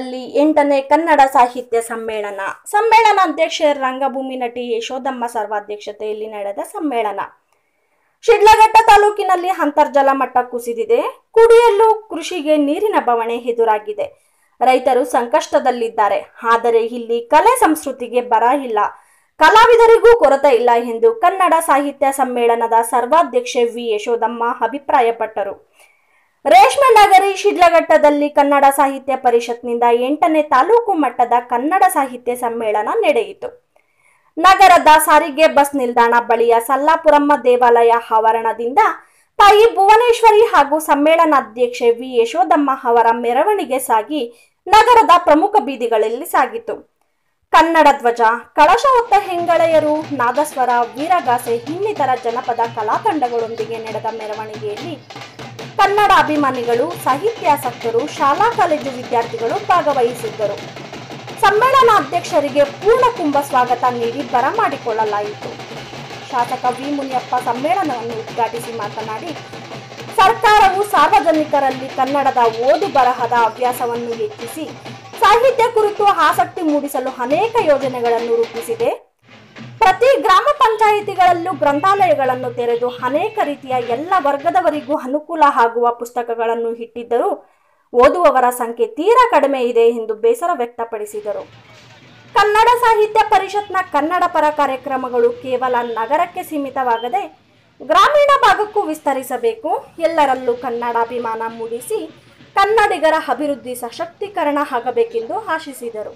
ಶಿಡ್ಲಘಟ್ಟದಲ್ಲಿ ಎಂಟನೇ ಕನ್ನಡ ಸಾಹಿತ್ಯ ಸಮ್ಮೇಳನ ಸಮ್ಮೇಳನಾಧ್ಯಕ್ಷೆ ರಂಗಭೂಮಿ ನಟಿ ಯಶೋದಮ್ಮ ಸರ್ವಾಧ್ಯಕ್ಷತೆಯಲ್ಲಿ ನಡೆದ ಸಮ್ಮೇಳನ ಶಿಡ್ಲಘಟ್ಟ ತಾಲೂಕಿನಲ್ಲಿ ಅಂತರ್ಜಲ ಮಟ್ಟ ಕುಸಿದಿದೆ ಕುಡಿಯಲು ಕೃಷಿಗೆ ನೀರಿನ ಬವಣೆ ಎದುರಾಗಿದೆ ರೈತರು ಸಂಕಷ್ಟದಲ್ಲಿದ್ದಾರೆ ಆದರೆ ಇಲ್ಲಿ ಕಲೆ ಸಂಸ್ಕೃತಿಗೆ ಬರ ಇಲ್ಲ ಕಲಾವಿದರಿಗೂ ಕೊರತೆ ಇಲ್ಲ ಎಂದು ಕನ್ನಡ ಸಾಹಿತ್ಯ ಸಮ್ಮೇಳನದ ಸರ್ವಾಧ್ಯಕ್ಷೆ ವಿ ಯಶೋದಮ್ಮ ಅಭಿಪ್ರಾಯಪಟ್ಟರು ರೇಷ್ಮೆ ನಗರಿ ಶಿಡ್ಲಘಟ್ಟದಲ್ಲಿ ಕನ್ನಡ ಸಾಹಿತ್ಯ ಪರಿಷತ್ನಿಂದ ಎಂಟನೇ ತಾಲೂಕು ಮಟ್ಟದ ಕನ್ನಡ ಸಾಹಿತ್ಯ ಸಮ್ಮೇಳನ ನಡೆಯಿತು ನಗರದ ಸಾರಿಗೆ ಬಸ್ ನಿಲ್ದಾಣ ಬಳಿಯ ಸಲ್ಲಾಪುರಮ್ಮ ದೇವಾಲಯ ಆವರಣದಿಂದ ತಾಯಿ ಭುವನೇಶ್ವರಿ ಹಾಗೂ ಸಮ್ಮೇಳನಾಧ್ಯಕ್ಷೆ ವಿ ಯಶೋದಮ್ಮ ಅವರ ಮೆರವಣಿಗೆ ಸಾಗಿ ನಗರದ ಪ್ರಮುಖ ಬೀದಿಗಳಲ್ಲಿ ಸಾಗಿತು ಕನ್ನಡ ಧ್ವಜ ಕಳಶ ಹೊತ್ತ ಹೆಂಗಳೆಯರು ನಾದಸ್ವರ ವೀರಗಾಸೆ ಇನ್ನಿತರ ಜನಪದ ಕಲಾ ತಂಡಗಳೊಂದಿಗೆ ನಡೆದ ಮೆರವಣಿಗೆಯಲ್ಲಿ ಕನ್ನಡ ಅಭಿಮಾನಿಗಳು ಸಾಹಿತ್ಯಾಸಕ್ತರು ಶಾಲಾ ಕಾಲೇಜು ವಿದ್ಯಾರ್ಥಿಗಳು ಭಾಗವಹಿಸಿದ್ದರು ಸಮ್ಮೇಳನಾಧ್ಯಕ್ಷರಿಗೆ ಪೂರ್ಣ ಕುಂಭ ಸ್ವಾಗತ ನೀಡಿ ಬರಮಾಡಿಕೊಳ್ಳಲಾಯಿತು ಶಾಸಕ ವಿ ಮುನಿಯಪ್ಪ ಸಮ್ಮೇಳನವನ್ನು ಉದ್ಘಾಟಿಸಿ ಮಾತನಾಡಿ ಸರ್ಕಾರವು ಸಾರ್ವಜನಿಕರಲ್ಲಿ ಕನ್ನಡದ ಓದು ಬರಹದ ಹವ್ಯಾಸವನ್ನು ಹೆಚ್ಚಿಸಿ ಸಾಹಿತ್ಯ ಕುರಿತು ಆಸಕ್ತಿ ಮೂಡಿಸಲು ಅನೇಕ ಯೋಜನೆಗಳನ್ನು ರೂಪಿಸಿದೆ ಪ್ರತಿ ಗ್ರಾಮ ಪಂಚಾಯಿತಿಗಳಲ್ಲೂ ಗ್ರಂಥಾಲಯಗಳನ್ನು ತೆರೆದು ಅನೇಕ ರೀತಿಯ ಎಲ್ಲ ವರ್ಗದವರಿಗೂ ಅನುಕೂಲ ಆಗುವ ಪುಸ್ತಕಗಳನ್ನು ಇಟ್ಟಿದ್ದರೂ ಓದುವವರ ಸಂಖ್ಯೆ ತೀರಾ ಕಡಿಮೆ ಇದೆ ಎಂದು ಬೇಸರ ವ್ಯಕ್ತಪಡಿಸಿದರು ಕನ್ನಡ ಸಾಹಿತ್ಯ ಪರಿಷತ್ನ ಕನ್ನಡ ಪರ ಕಾರ್ಯಕ್ರಮಗಳು ಕೇವಲ ನಗರಕ್ಕೆ ಸೀಮಿತವಾಗದೆ ಗ್ರಾಮೀಣ ಭಾಗಕ್ಕೂ ವಿಸ್ತರಿಸಬೇಕು ಎಲ್ಲರಲ್ಲೂ ಕನ್ನಡಾಭಿಮಾನ ಮೂಡಿಸಿ ಕನ್ನಡಿಗರ ಅಭಿವೃದ್ಧಿ ಸಶಕ್ತೀಕರಣ ಆಗಬೇಕೆಂದು ಆಶಿಸಿದರು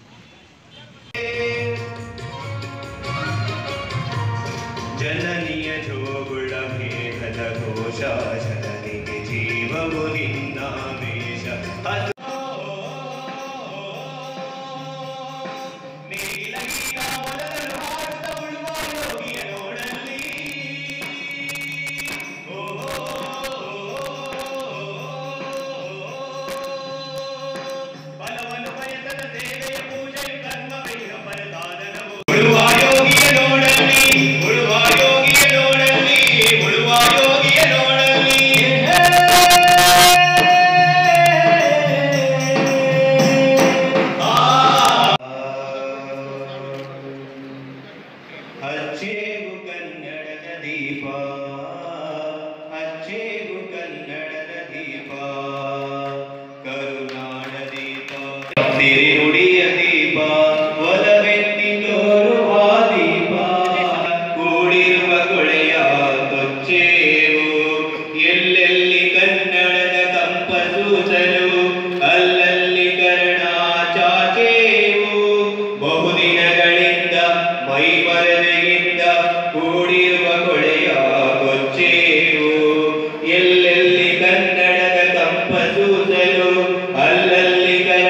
ಜನನಿಯ ಜೋಗುಳ ಮೇಘದ ಘೋಷ ಜನನಿಗೆ ಜೀವವು ನಿನ್ನ ವೇಷ ಹಸು ನೀಲಗಿಯ ಮೊದಲು ಹಾಡುತ್ತ ಉಳುವ ಯೋಗಿಯ ನೋಡಲ್ಲಿ ಫಲವನ್ನು ಬಯಸದ ಸೇವೆಯ ಪೂಜೆಯು ಕರ್ಮವೆಯ ಫಲಸಾಧನವು ಉಳುವ ಯೋಗಿಯ ನೋಡಲ್ಲಿ ಉಳುವ ಯೋಗಿಯ ನೋಡಲ್ಲಿ ಉಳುವ ಯೋಗಿಯ ನೋಡಲ್ಲಿ ಅಚ್ಚೇವು ಕನ್ನಡದ ದೀಪ ಅಚ್ಚೇವು ಕನ್ನಡದ ದೀಪ ಕರುನಾಡ ದೀಪ ಸಿರಿ ನುಡಿಯ ದೀಪ ಒಲವೆತ್ತಿ ತೋರುವ ದೀಪ ಕೂಡಿರುವ ಕೊಳೆಯ ಕೊಚ್ಚೇವು ಎಲ್ಲೆಲ್ಲಿ ಕನ್ನಡದ ಕಂಪ ಸೂಸಲು ಅಲ್ಲಲ್ಲಿ ಕರ್ಣ ಚಾಚೇವು ಬಹುದಿನಗಳಿಂದ ಮೈ ಮರದೆಯಿಂದ ಕೂಡಿರುವ ಕೊಳೆಯ ಕೊಚ್ಚೇವು ಎಲ್ಲೆಲ್ಲಿ ಕನ್ನಡದ ಕಂಪ ಸೂಸಲು ಅಲ್ಲಲ್ಲಿ ಕರ್ಣ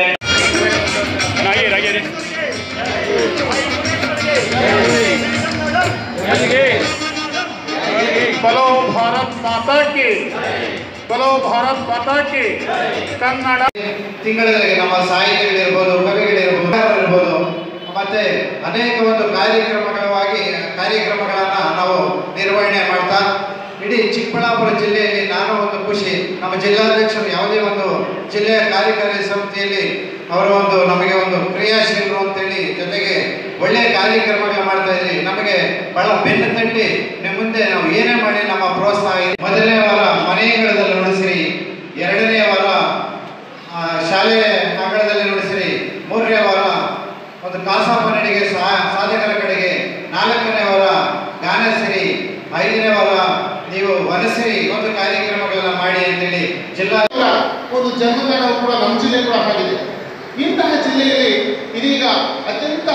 बोलो भारत माता की बोलो भारत माता की ಕನ್ನಡ ತಿಂಗಳಲ್ಲಿ ನಮ್ಮ ಸಾಹಿತಿಗಳಿರ್ಬೋದು ಕವಿಗಳಿರ್ಬೋದು ಇರ್ಬೋದು ಮತ್ತೆ ಅನೇಕ ಒಂದು ಕಾರ್ಯಕ್ರಮಗಳವಾಗಿ ಕಾರ್ಯಕ್ರಮಗಳನ್ನು ನಾವು ನಿರ್ವಹಣೆ ಮಾಡ್ತಾ ಇಡೀ ಚಿಕ್ಕಬಳ್ಳಾಪುರ ಜಿಲ್ಲೆಯಲ್ಲಿ ನಾನು ಒಂದು ಖುಷಿ ನಮ್ಮ ಜಿಲ್ಲಾಧ್ಯಕ್ಷರು ಯಾವುದೇ ಒಂದು ಜಿಲ್ಲೆಯ ಕಾರ್ಯಕಾರಿ ಸಮಿತಿಯಲ್ಲಿ ಅವರ ಒಂದು ನಮಗೆ ಒಂದು ಕ್ರಿಯಾಶೀಲರು ಅಂತೇಳಿ ಜೊತೆಗೆ ಒಳ್ಳೆಯ ಕಾರ್ಯಕ್ರಮಗಳು ಮಾಡ್ತಾ ಇದ್ರಿ ನಮಗೆ ಬಹಳ ಬೆನ್ನು ತಟ್ಟಿ ನಿಮ್ಮ ಮುಂದೆ ನಾವು ಏನೇ ಮಾಡಿ ನಮ್ಮ ಪ್ರೋತ್ಸಾಹ ಇದೆ. ಮೊದಲನೇ ವಾರ ಮನೆಗಳಲ್ಲಿ ನುಡಿಸಿರಿ ಎರಡನೇ ವಾರ ಆ, ಶಾಲೆ ಅಂಗಳದಲ್ಲಿ ನುಡಿಸಿರಿ ಮೂರನೇ ವಾರ ಒಂದು ಕಾಸಾಪ ನಡಿಗೆ ಸಾ- ಸಾಧಕರ ಕಡೆಗೆ ನಾಲ್ಕನೇ ವಾರ ಗಾನಸಿರಿ ಐದನೇ ವಾರ ನೀವು ವನಸಿರಿ ಒಂದು ಕಾರ್ಯಕ್ರಮಗಳನ್ನ ಮಾಡಿ ಅಂತೇಳಿ ಜಿಲ್ಲಾ ಒಂದು ಜನ್ಮತನವು ಕೂಡ ನಮ್ಮ ಜಿಲ್ಲೆ ಕೂಡ ಆಗಿದೆ ಇಂತಹ ಜಿಲ್ಲೆಯಲ್ಲಿ ಇದೀಗ ಅತ್ಯಂತ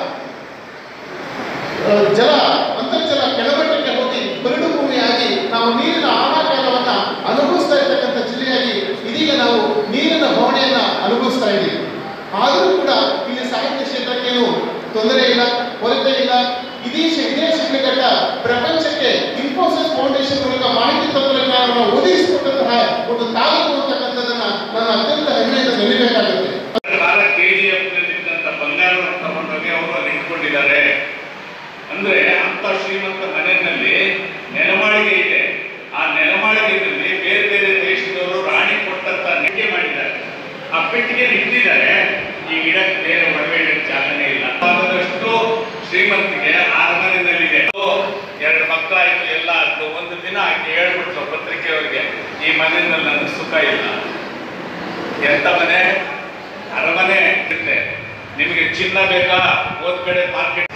ಆ, ಜಲ ಅಂತರ್ಜಲ ಕೆಳಮಟ್ಟಕ್ಕೆ ಹೋಗಿ ಬರಡು ಭೂಮಿಯಾಗಿ ನಾವು ನೀರಿನ ಆಹಾಕಾರವನ್ನ ಅನುಭವಿಸ್ತಾ ಇರ್ತಕ್ಕಂಥ ಜಿಲ್ಲೆಯಾಗಿ ಇದೀಗ ನಾವು ನೀರಿನ ಬವಣೆಯನ್ನ ಅನುಭವಿಸ್ತಾ ಇದ್ದೀವಿ ಆದರೂ ಕೂಡ ಇಲ್ಲಿ ಸಾಹಿತ್ಯ ಕ್ಷೇತ್ರಕ್ಕೇನು ತೊಂದರೆ ಇಲ್ಲ ಕೊರತೆ ಇಲ್ಲ ಇಡೀ ಶಿ- ಇದೇ ಶಿಡ್ಲಘಟ್ಟ ಪ್ರಪಂಚಕ್ಕೆ ಇನ್ಫೋಸಿಸ್ ಫೌಂಡೇಶನ್ ಮೂಲಕ ಮಾಹಿತಿ ತಂತ್ರಜ್ಞಾನವನ್ನು ಒದಗಿಸಿಕೊಟ್ಟಂತಹ ಒಂದು ತಾಲೂಕು ಅಂತಕ್ಕಂಥದ್ದನ್ನ ನಾನು ಅತ್ಯಂತ ಹೆಮ್ಮೆಯಿಂದ ನೆನಬೇಕಾಗುತ್ತೆ ಕಾಲ ಕೆಜಿಎಫ್ ನಲ್ಲಿದ್ದಂತ ಬಂಗಾರವನ್ನು ತಗೊಂಡೋಗಿ ಅವರು ಅಲ್ಲಿ ಇಟ್ಕೊಂಡಿದ್ದಾರೆ ಅಂದ್ರೆ ಅಂತ ಶ್ರೀಮಂತ ಮನೆಯಲ್ಲಿ ನೆಲಮಾಳಿಗೆ ಇದೆ ಆ ನೆಲಮಾಳಿಗೆಯಲ್ಲಿ ಬೇರೆ ಬೇರೆ ದೇಶದವರು ರಾಣಿ ಕೊಟ್ಟಂತ ನೆಗೆ ಮಾಡಿದ್ದಾರೆ ಆ ಪೆಟ್ಟಿಗೆ ಇಟ್ಟಿದ್ದಾರೆ ಈ ಗಿಡಕ್ಕೆ ಬೇರೆ ಒಳಗೆ ಇಡಕ್ಕೆ ಜಾಗನೇ ಇಲ್ಲ ಆದಷ್ಟು ಶ್ರೀಮಂತಿಗೆ ಅರಮನೆಯಲ್ಲಿದೆ ಎರಡು ಮಕ್ಕಳಾಯ್ತು ಎಲ್ಲ ಆಯ್ತು ಒಂದು ದಿನ ಆಕೆ ಹೇಳ್ಬಿಟ್ಲು ಪತ್ರಿಕೆಯವರಿಗೆ ಈ ಮನೆಯಲ್ಲಿ ನನಗೆ ಸುಖ ಇಲ್ಲ ಎಂತ ಮನೆ ಅರಮನೆ ಇರುತ್ತೆ ನಿಮಗೆ ಚಿನ್ನ ಬೇಕಾ ಹೋದ್ ಕಡೆ ಮಾರ್ಕೆಟ್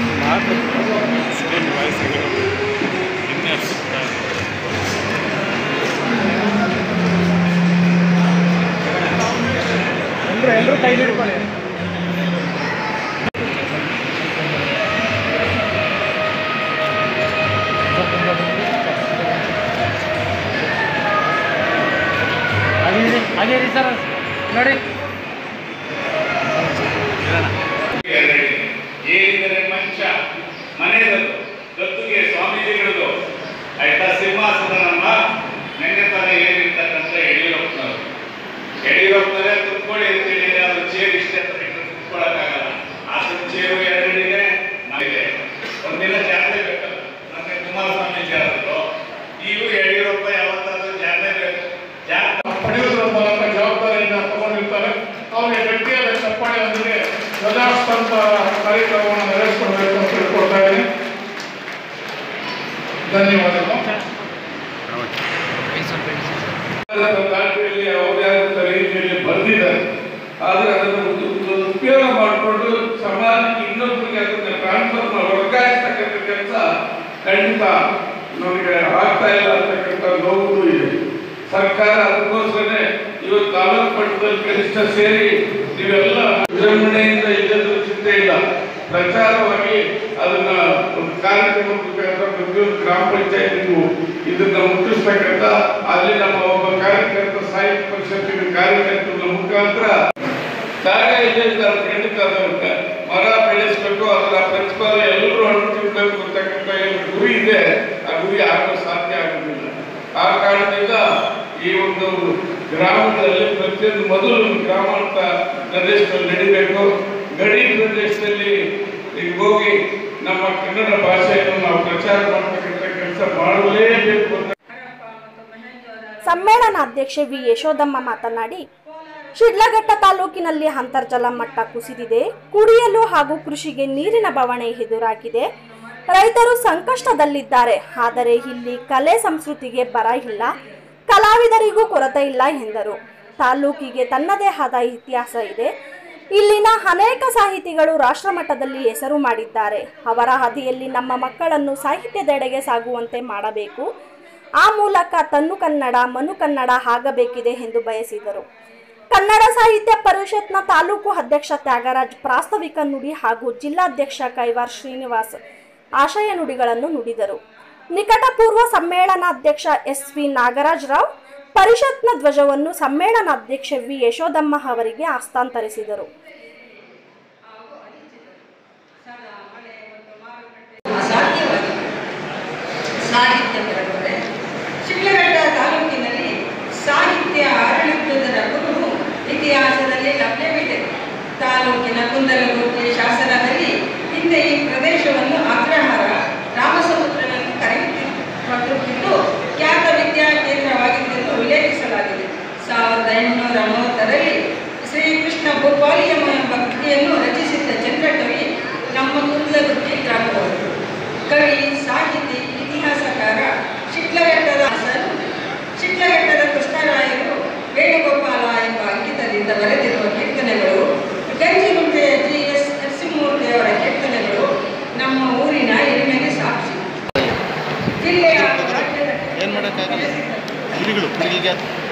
ಹಾಗೆ ರೀ ಸರ್ ನೋಡಿ ಎರಡಡಿ. ಏನಿದರೆ ಮಂಚ ಮನೆಯದು ಗದ್ದುಗೆ ಸ್ವಾಮೀಜಿಗಳದು ಆಯ್ತಾ ಸಿಂಹಾಸನ ನಮ್ಮ ನೆನ್ನೆ ತಾನೇ ಏನಿರ್ತಕ್ಕಂಥ ಯಡಿಯೂರಪ್ಪನವರು ಯಡಿಯೂರಪ್ಪನವರೇ ಕುತ್ಕೊಳ್ಳಿ ಅಂತ ಹೇಳಿದ್ರೆ ಅದು ಚೇರ್ ಇಷ್ಟೇ ಅಂತ ಬಿಟ್ಟರೆ ಕುತ್ಕೊಳ್ಳೋಕ್ಕಾಗಲ್ಲ ಆತನ ಚೇರು ಎರಡಿದೆ ನಾವಿದೆ ಒಂದಿನ ಜಾತ್ರೆ ಬೇಕಲ್ಲ ನಮಗೆ ಕುಮಾರಸ್ವಾಮಿ ಜಾತ್ರೆ ಈಗೂ ಯಡಿಯೂರಪ್ಪ ಯಾವತ್ತಾದ್ರೂ ಜಾತ್ರೆ ಬೇಕು ಜಾತ್ರೆ ಪಡೆಯುವುದರ ಮೂಲಕ ಜವಾಬ್ದಾರಿಯನ್ನು ತಗೊಂಡಿರ್ತಾರೆ ಅವರಿಗೆ ಗಟ್ಟಿಯಾದ ಚಪ್ಪಾಳೆಯೊಂದಿಗೆ ಧ್ವಜಾಸ್ತಂಭ ಕಾರ್ಯಕ್ರಮವನ್ನು ನೆರವೇರಿಸಿಕೊಳ್ಬೇಕು ಅಂತ ತಿಳ್ಕೊಳ್ತಾ ಇದ್ದೀನಿ ಧನ್ಯವಾದಗಳು ದಾಖಲೆಯಲ್ಲಿ ಯಾವುದೇ ಆದಂಥ ರೀತಿಯಲ್ಲಿ ಬರೆದಿದ್ದಾರೆ ಆದರೆ ಅದನ್ನು ಒಂದು ಒಂದು ಉಪಯೋಗ ಮಾಡಿಕೊಂಡು ಸಮಾಜಕ್ಕೆ ಇನ್ನೊಬ್ಬರಿಗೆ ಅದನ್ನ ಟ್ರಾನ್ಸ್ಫರ್ ಮಾಡಿ ವರ್ಗಾಯಿಸ್ತಕ್ಕಂಥ ಕೆಲಸ ಖಂಡಿತ ನಮಗೆ ಆಗ್ತಾ ಇಲ್ಲ ಅಂತಕ್ಕಂಥ ನೋವು ಇದೆ ಸರ್ಕಾರ ಅದಕ್ಕೋಸ್ಕರನೇ ಇವತ್ತು ತಾಲೂಕು ಮಟ್ಟದಲ್ಲಿ ಕನಿಷ್ಠ ಸೇರಿ ನೀವೆಲ್ಲ ವಿಜೃಂಭಣೆಯಿಂದ ಇಲ್ಲದ ಚಿಂತೆ ಇಲ್ಲ ಪ್ರಚಾರವಾಗಿ ಅದನ್ನ ಒಂದು ಕಾರ್ಯಕ್ರಮ ಮುಖಾಂತರ ಪ್ರತಿಯೊಂದು ಗ್ರಾಮ ಪಂಚಾಯತಿಗೂ ಇದನ್ನ ಮುಟ್ಟಿಸ್ಬೇಕಂತ ಅಲ್ಲಿ ನಮ್ಮ ಒಬ್ಬ ಕಾರ್ಯಕರ್ತ ಸಾಹಿತ್ಯ ಪರಿಷತ್ತಿನ ಕಾರ್ಯಕರ್ತರ ಮುಖಾಂತರ ಜಾಗ ಇದೆ ಅಂತ ಖಂಡಿತ ಅದಕ್ಕೆ ಮರ ಬೆಳೆಸಬೇಕು ಅದರ ಪ್ರತಿಫಲ ಎಲ್ಲರೂ ಹಣ್ಣು ತಿನ್ಬೇಕು ಅಂತಕ್ಕಂಥ ಏನು ಗುರಿ ಇದೆ ಆ ಗುರಿ ಆಗಲು ಸಾಧ್ಯ ಆಗುವುದಿಲ್ಲ ಆ ಕಾರಣದಿಂದ ಈ ಒಂದು ಗ್ರಾಮದಲ್ಲಿ ಪ್ರತಿಯೊಂದು ಮೊದಲು ಗ್ರಾಮ ಅಂತ ಪ್ರದೇಶದಲ್ಲಿ ನಡಿಬೇಕು ಗಡಿ ಪ್ರದೇಶದಲ್ಲಿ ಈಗ ಹೋಗಿ ನಮ್ಮ ಕನ್ನಡ ಭಾಷೆಯನ್ನು ನಾವು ಪ್ರಚಾರ ಮಾಡ್ತಕ್ಕಂಥ ಕೆಲಸ ಮಾಡಲೇಬೇಕು ಅಂತ ಸಮ್ಮೇಳನಾಧ್ಯಕ್ಷೆ ವಿ ಯಶೋದಮ್ಮ ಮಾತನಾಡಿ ಶಿಡ್ಲಘಟ್ಟ ತಾಲೂಕಿನಲ್ಲಿ ಅಂತರ್ಜಲ ಮಟ್ಟ ಕುಸಿದಿದೆ ಕುಡಿಯಲು ಹಾಗೂ ಕೃಷಿಗೆ ನೀರಿನ ಬವಣೆ ಎದುರಾಗಿದೆ ರೈತರು ಸಂಕಷ್ಟದಲ್ಲಿದ್ದಾರೆ ಆದರೆ ಇಲ್ಲಿ ಕಲೆ ಸಂಸ್ಕೃತಿಗೆ ಬರ ಇಲ್ಲ ಕಲಾವಿದರಿಗೂ ಕೊರತೆ ಇಲ್ಲ ಎಂದರು ತಾಲೂಕಿಗೆ ತನ್ನದೇ ಆದ ಇತಿಹಾಸ ಇದೆ ಇಲ್ಲಿನ ಅನೇಕ ಸಾಹಿತಿಗಳು ರಾಷ್ಟ್ರಮಟ್ಟದಲ್ಲಿ ಹೆಸರು ಮಾಡಿದ್ದಾರೆ ಅವರ ಹಾದಿಯಲ್ಲಿ ನಮ್ಮ ಮಕ್ಕಳನ್ನು ಸಾಹಿತ್ಯದೆಡೆಗೆ ಸಾಗುವಂತೆ ಮಾಡಬೇಕು ಆ ಮೂಲಕ ತನ್ನು ಕನ್ನಡ ಮನು ಕನ್ನಡ ಆಗಬೇಕಿದೆ ಎಂದು ಬಯಸಿದರು ಕನ್ನಡ ಸಾಹಿತ್ಯ ಪರಿಷತ್ನ ತಾಲೂಕು ಅಧ್ಯಕ್ಷ ತ್ಯಾಗರಾಜ್ ಪ್ರಾಸ್ತಾವಿಕ ನುಡಿ ಹಾಗೂ ಜಿಲ್ಲಾಧ್ಯಕ್ಷ ಕೈವಾರ್ ಶ್ರೀನಿವಾಸ್ ಆಶಯ ನುಡಿಗಳನ್ನು ನುಡಿದರು ನಿಕಟಪೂರ್ವ ಸಮ್ಮೇಳನಾಧ್ಯಕ್ಷ ಎಸ್ ವಿ ನಾಗರಾಜ್ ರಾವ್ ಪರಿಷತ್ನ ಧ್ವಜವನ್ನು ಸಮ್ಮೇಳನಾಧ್ಯಕ್ಷೆ ವಿ ಯಶೋದಮ್ಮ ಅವರಿಗೆ ಹಸ್ತಾಂತರಿಸಿದರು ಅಸಾಧ್ಯವಾಗಿದೆ ಸಾಹಿತ್ಯ ಪರಂಪರೆ ಶಿಡ್ಲಘಟ್ಟ ತಾಲೂಕಿನಲ್ಲಿ ಸಾಹಿತ್ಯ ಆಡಳಿತದ ಕುರುಹು ಇತಿಹಾಸದಲ್ಲಿ ಲಭ್ಯವಿದೆ ತಾಲೂಕಿನ ಕುಂದಲಗುತ್ತಿ ಶಾಸನದಲ್ಲಿ ಹಿಂದೆ ಈ ಪ್ರದೇಶವನ್ನು ಅಗ್ರಹಾರ ರಾಮಸಮುದ್ರನನ್ನು ಕರೆಯುತ್ತಿದ್ದು ಖ್ಯಾತ ವಿದ್ಯಾ ಕೇಂದ್ರವಾಗಿತ್ತೆಂದು ಉಲ್ಲೇಖಿಸಲಾಗಿದೆ ಸಾವಿರದ ಎಂಟುನೂರ ಮೂವತ್ತರಲ್ಲಿ ಶ್ರೀಕೃಷ್ಣ ಭೂಪಾಲಿಯಮ್ಮ ಎಂಬ ಕೃತಿಯನ್ನು ರಚಿಸಿದ್ದ ಚಂದ್ರಕವಿ ನಮ್ಮ ಕುಂದಲಗುತ್ತಿ ಗ್ರಾಮದವರು ಕವಿ ಸಾಹಿತಿ ಇತಿಹಾಸಕಾರ ಶಿಡ್ಲಘಟ್ಟದ ದಾಸರು ಶಿಡ್ಲಘಟ್ಟದ ಕೃಷ್ಣರಾಯರು ವೇಣುಗೋಪಾಲ ಎಂಬ ಅಂಕಿತದಿಂದ ಬರೆದಿರುವ ಕೀರ್ತನೆಗಳು ಗಂಜಿಗುಂಟೆಯ ಜಿ ಎಸ್ ನರಸಿಂಹಮೂರ್ತಿಯವರ ಕೀರ್ತನೆಗಳು ನಮ್ಮ ಊರಿನ ಹೆಮ್ಮೆಗೆ ಸಾಕ್ಷಿ ಜಿಲ್ಲೆಯ ಹಾಗೂ ರಾಜ್ಯದ ಏನು ಮಾಡೋಕ್ಕಾಗಲ್ಲ ಗಿಳಿಗಳು ಈಗ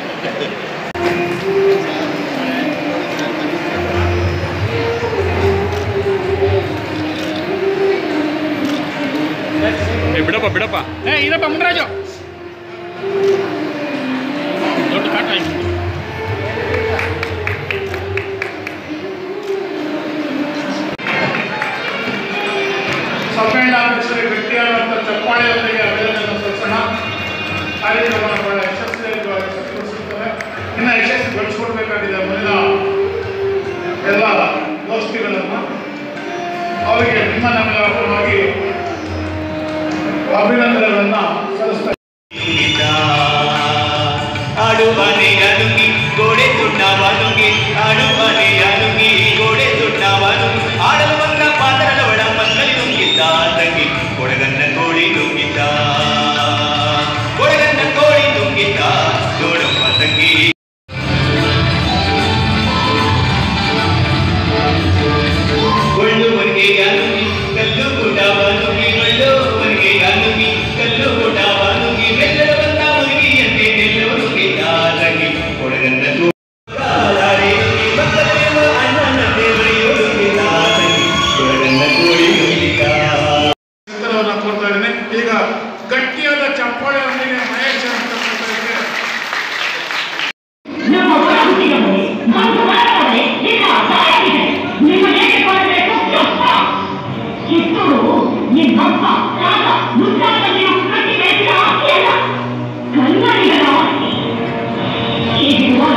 ಬಿಡಪ್ಪ ಬಿಡಪ್ಪ ಏ ಇದಪ್ಪ ಮುನ್ರಾಜು ದೊಡ್ಡ ಕಾಟ ಆಯ್ತು ಸಮ್ಮೇಳನಾಧ್ಯಕ್ಷರಿಗೆ ಗಟ್ಟಿಯಾದಂಥ ಚಪ್ಪಾಳೆಯೊಂದಿಗೆ ಅಭಿನಂದನೆ ಸಲ್ಲಿಸೋಣ ಕಾರ್ಯಕ್ರಮ ಬಹಳ ಯಶಸ್ವಿಯಾಗಿ ಸಕ್ರಿಯಿಸುತ್ತದೆ ಇನ್ನು ಯಶಸ್ವಿಗೊಳಿಸ್ಕೊಡ್ಬೇಕಾಗಿದೆ ಮುಂದಿನ ಎಲ್ಲ ಗೋಷ್ಠಿಗಳನ್ನು ಅವರಿಗೆ ನಿಮ್ಮ ನಮ್ಮೆಲ್ಲರ ಪರವಾಗಿ ಅಭಿನಂದನೆಗಳನ್ನು ಸಲ್ಲಿಸ್ತಾ ಆಡುವನೆ ಅದುಂಗಿ ಗೋಡೆ ತುಂಡ ಬದುಂಗಿ ಈಗ ಗಟ್ಟಿಯಾದ ಚಪ್ಪಾಳೆಯೊಂದಿಗೆ ಮಹೇಶ್ ಅಂತಕ್ಕಂಥವ್ರಿಗೆ ನಮ್ಮ ಪ್ರಾಂತ್ಯದಲ್ಲಿ ಒಂದು ಬರ್ತದೆ ಈಗ ಸಾಯಲಿದೆ ನಿಮ್ಮನೇಗೆ ಬರಬೇಕು ಯಪ್ಪ ಕಿತ್ತೂರು ನಿಮ್ಮಪ್ಪ ರಾಗ ಮುಂತಾದ ನೀವು ಪ್ರತಿಭೆ ಆಸ್ತಿಯಲ್ಲ ಕನ್ನಡಿಗರ ಆಸ್ತಿ ಹೀಗಿರುವಾಗ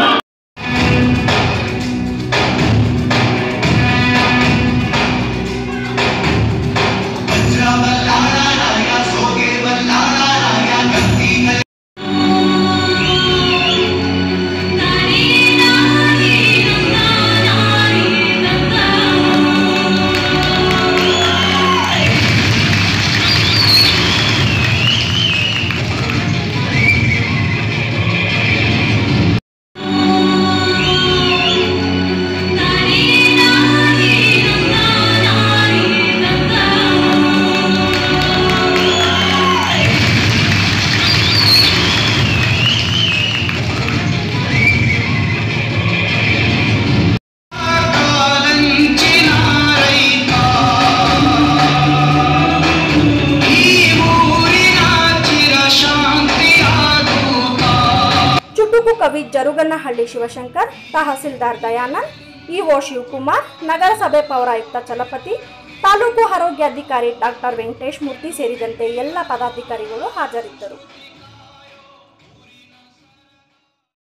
ಚುಟುಕು ಕವಿ ಜರುಗನ್ನಹಳ್ಳಿ ಶಿವಶಂಕರ್ ತಹಸೀಲ್ದಾರ್ ದಯಾನಂದ್ ಇಒ ಶಿವಕುಮಾರ್ ನಗರಸಭೆ ಪೌರಾಯುಕ್ತ ಚಲಪತಿ ತಾಲೂಕು ಆರೋಗ್ಯಾಧಿಕಾರಿ ಡಾಕ್ಟರ್ ವೆಂಕಟೇಶ್ ಮೂರ್ತಿ ಸೇರಿದಂತೆ ಎಲ್ಲ ಪದಾಧಿಕಾರಿಗಳು ಹಾಜರಿದ್ದರು